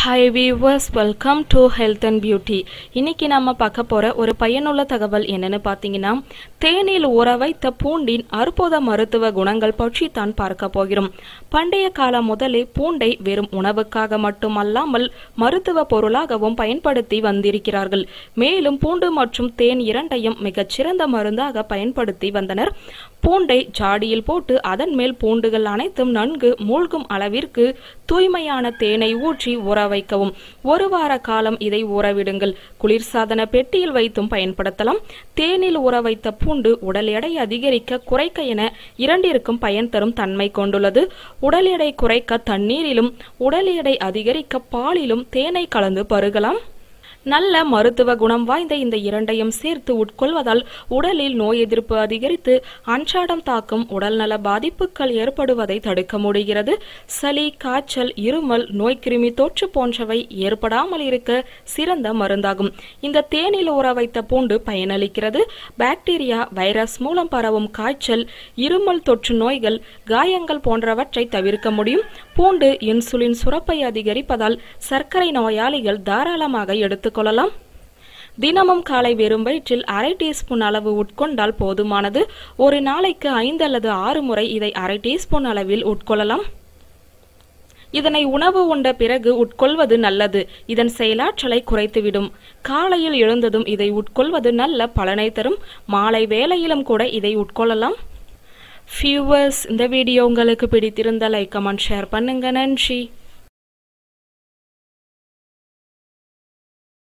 hi viewers welcome to health and beauty இன்னைக்கு நம்ம பார்க்க போற ஒரு பயனுள்ள தகவல் என்னன்னு பார்த்தீங்கன்னா தேனில் ஊற வைத்த பூண்டின் அற்புத மருத்துவ குணங்கள் பற்றி தான் பார்க்க போகிறோம் பண்டைய காலம் முதலே பூண்டை வெறும் உணவுக்காக மட்டுமல்லாமல் மருத்துவ பொருளாகவும் பயன்படுத்தி வந்திருக்கிறார்கள் மேலும் பூண்டு மற்றும் தேன் இரண்டையும் மிகச்சிறந்த மருந்தாக பயன்படுத்தி வந்தனர் பூண்டை ஜாடியில் போட்டு அதன் மேல் பூண்டுகள் அனைத்தும் நன்கு மூழ்கும் அளவிற்கு தூய்மையான தேனை ஊற்றி ஊற வைக்கவும் ஒரு வார காலம் இதை ஊறவிடுங்கள் குளிர்சாதன பெட்டியில் வைத்தும் பயன்படுத்தலாம் தேனில் ஊற வைத்த பூண்டு உடல் எடை அதிகரிக்க குறைக்க என இரண்டிற்கும் பயன் தரும் தன்மை கொண்டுள்ளது உடல் எடை குறைக்க தண்ணீரிலும் உடல் எடை அதிகரிக்க பாலிலும் தேனை கலந்து பருகலாம் நல்ல மருத்துவ குணம் வாய்ந்த இந்த இரண்டையும் சேர்த்து உட்கொள்வதால் உடலில் நோய் எதிர்ப்பு அதிகரித்து அன்றாடம் தாக்கும் உடல்நல பாதிப்புகள் ஏற்படுவதை தடுக்க முடிகிறது சளி காய்ச்சல் இருமல் நோய்க்கிருமி தொற்று போன்றவை ஏற்படாமல் இருக்க சிறந்த மருந்தாகும் இந்த தேனில் ஊற வைத்த பூண்டு பயனளிக்கிறது பாக்டீரியா வைரஸ் மூலம் பரவும் காய்ச்சல் இருமல் தொற்று நோய்கள் காயங்கள் போன்றவற்றை தவிர்க்க முடியும் பூண்டு இன்சுலின் சுரப்பை அதிகரிப்பதால் சர்க்கரை நோயாளிகள் தாராளமாக எடுத்துக்கொள்ளலாம் தினமும் காலை வெறும் வயிற்றில் அரை டீஸ்பூன் அளவு உட்கொண்டால் போதுமானது ஒரு நாளைக்கு ஐந்து அல்லது ஆறு முறை இதை அரை டீஸ்பூன் அளவில் உட்கொள்ளலாம் இதனை உணவு உண்ட பிறகு உட்கொள்வது நல்லது இதன் செயலாற்றலை குறைத்துவிடும் காலையில் எழுந்ததும் இதை உட்கொள்வது நல்ல பலனை தரும் மாலை வேளையிலும் கூட இதை உட்கொள்ளலாம் ஃபியூவர்ஸ் இந்த வீடியோ உங்களுக்கு பிடித்திருந்த லைக் கமெண்ட் ஷேர் பண்ணுங்க நன்றி